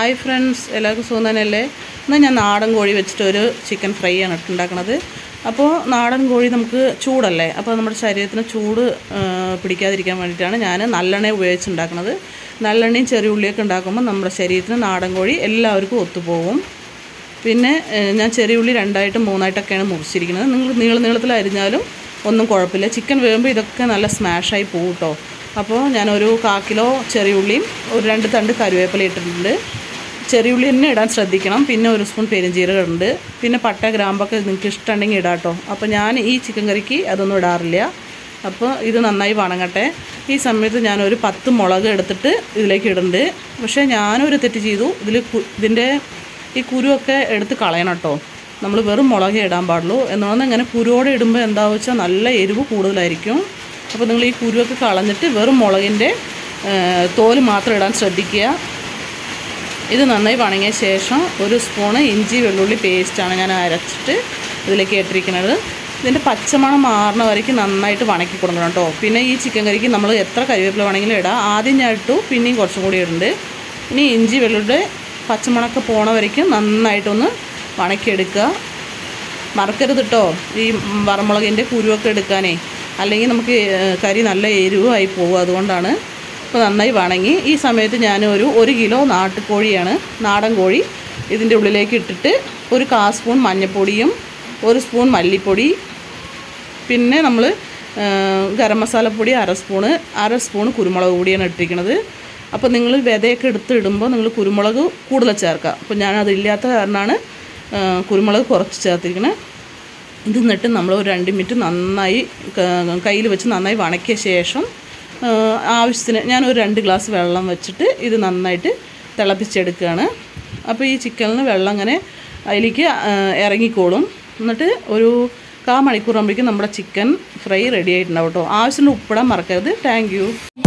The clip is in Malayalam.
ഹായ് ഫ്രണ്ട്സ് എല്ലാവർക്കും സുഖം തന്നെയല്ലേ എന്നാൽ ഞാൻ നാടൻ കോഴി വെച്ചിട്ട് ഒരു ചിക്കൻ ഫ്രൈ ആണ് ഉണ്ടാക്കുന്നത് അപ്പോൾ നാടൻ കോഴി നമുക്ക് ചൂടല്ലേ അപ്പോൾ നമ്മുടെ ശരീരത്തിന് ചൂട് ആ, പിടിക്കാതിരിക്കാൻ വേണ്ടിയിട്ടാണ് ഞാൻ നല്ലെണ്ണ ഉപയോഗിച്ച് ഉണ്ടാക്കുന്നത് നല്ലെണ്ണയും ചെറിയ ഉള്ളിയൊക്കെ ഉണ്ടാക്കുമ്പോൾ നമ്മുടെ ശരീരത്തിന് നാടൻ കോഴി എല്ലാവർക്കും ഒത്തുപോകും പിന്നെ ഏഹ്, ഞാൻ ചെറിയ ഉള്ളി രണ്ടായിട്ടും മൂന്നായിട്ടൊക്കെയാണ് മുറിച്ചിരിക്കുന്നത് നിങ്ങൾ നീള നീളത്തിൽ അരിഞ്ഞാലും ഒന്നും കുഴപ്പമില്ല ചിക്കൻ വേകുമ്പോൾ ഇതൊക്കെ നല്ല സ്മാഷായി പോകും കേട്ടോ അപ്പോൾ ഞാനൊരു കാ കിലോ ചെറിയ ഉള്ളിയും ഒരു രണ്ട് തണ്ട് കരുവേപ്പില ഇട്ടിട്ടുണ്ട് ചെറിയ ഉള്ളി തന്നെ ഇടാൻ ശ്രദ്ധിക്കണം പിന്നെ ഒരു സ്പൂൺ പെരുംജീരകം ഉണ്ട് പിന്നെ പട്ട ഗ്രാമ്പൊക്കെ നിങ്ങൾക്ക് ഇഷ്ടമുണ്ടെങ്കിൽ ഇടാം കേട്ടോ അപ്പോൾ ഞാൻ ഈ ചിക്കൻ കറിക്ക് അതൊന്നും ഇടാറില്ല അപ്പോൾ ഇത് നന്നായി വണങ്ങട്ടെ ഈ സമയത്ത് ഞാനൊരു പത്ത് മുളക് എടുത്തിട്ട് ഇതിലേക്ക് ഇടുന്നുണ്ട് പക്ഷേ ഞാനൊരു തെറ്റ് ചെയ്തു ഇതിൽ ഇതിൻ്റെ ഈ കുരുവൊക്കെ എടുത്ത് കളയണം കേട്ടോ നമ്മൾ വെറും മുളകേ ഇടാൻ പാടുള്ളൂ എന്നുള്ളത് ഇങ്ങനെ കുരുവോടെ ഇടുമ്പോൾ എന്താണെന്ന് വെച്ചാൽ നല്ല എരിവ് കൂടുതലായിരിക്കും അപ്പോൾ നിങ്ങൾ ഈ കുരുവൊക്കെ കളഞ്ഞിട്ട് വെറും മുളകിൻ്റെ തോല് മാത്രം ഇടാൻ ശ്രദ്ധിക്കുക ഇത് നന്നായി വണങ്ങിയ ശേഷം ഒരു സ്പൂണ് ഇഞ്ചി വെള്ളുള്ളി പേസ്റ്റാണ് ഞാൻ അരച്ചിട്ട് ഇതിലേക്ക് ഇട്ടിരിക്കുന്നത് ഇതിൻ്റെ പച്ചമണം മാറുന്ന വരയ്ക്ക് നന്നായിട്ട് വണക്കി കൊടുക്കണം കേട്ടോ പിന്നെ ഈ ചിക്കൻ കറിക്ക് നമ്മൾ എത്ര കരിവേപ്പില വേണമെങ്കിലും ഇടാം ആദ്യം ഞാൻ ഇട്ടു പിന്നെയും കുറച്ചും കൂടി ഇടുന്നുണ്ട് ഇനി ഇഞ്ചി വെള്ളുള്ളിയുടെ പച്ചമണമൊക്കെ പോണ വരയ്ക്കും നന്നായിട്ടൊന്ന് വണക്കിയെടുക്കുക മറക്കരുത് കേട്ടോ ഈ വറമുളകിൻ്റെ കുരുവൊക്കെ എടുക്കാനേ അല്ലെങ്കിൽ നമുക്ക് ഏഹ്, കറി നല്ല എരിവായി പോകും അതുകൊണ്ടാണ് ഇപ്പോൾ നന്നായി വണങ്ങി ഈ സമയത്ത് ഞാൻ ഒരു ഒരു കിലോ നാട്ടുകോഴിയാണ് നാടൻ കോഴി ഇതിൻ്റെ ഉള്ളിലേക്ക് ഇട്ടിട്ട് ഒരു കാ സ്പൂൺ മഞ്ഞൾപ്പൊടിയും ഒരു സ്പൂൺ മല്ലിപ്പൊടി പിന്നെ നമ്മൾ ഗരം മസാലപ്പൊടി അര സ്പൂണ് അര സ്പൂണ് കുരുമുളക് പൊടിയാണ് ഇട്ടിരിക്കുന്നത് അപ്പോൾ നിങ്ങൾ വിതയൊക്കെ എടുത്ത് ഇടുമ്പോൾ നിങ്ങൾ കുരുമുളക് കൂടുതൽ ചേർക്കുക അപ്പോൾ ഞാനതില്ലാത്ത കാരണമാണ് ആ, കുരുമുളക് കുറച്ച് ചേർത്തിരിക്കുന്നത് ഇത് എന്നിട്ട് നമ്മൾ ഒരു രണ്ട് മിനിറ്റ് നന്നായി കയ്യിൽ വെച്ച് നന്നായി വണക്കിയ ശേഷം ആ, ആവശ്യത്തിന് ഞാനൊരു രണ്ട് ഗ്ലാസ് വെള്ളം വെച്ചിട്ട് ഇത് നന്നായിട്ട് തിളപ്പിച്ചെടുക്കുകയാണ് അപ്പോൾ ഈ ചിക്കനിന് വെള്ളം അങ്ങനെ അതിലേക്ക് ആ, ഇറങ്ങിക്കോളും എന്നിട്ട് ഒരു കാ മണിക്കൂർ ആകുമ്പോഴേക്കും നമ്മുടെ ചിക്കൻ ഫ്രൈ റെഡി ആയിട്ടുണ്ടാവും കേട്ടോ ആവശ്യത്തിന് ഉപ്പിടാൻ മറക്കരുത് താങ്ക് യു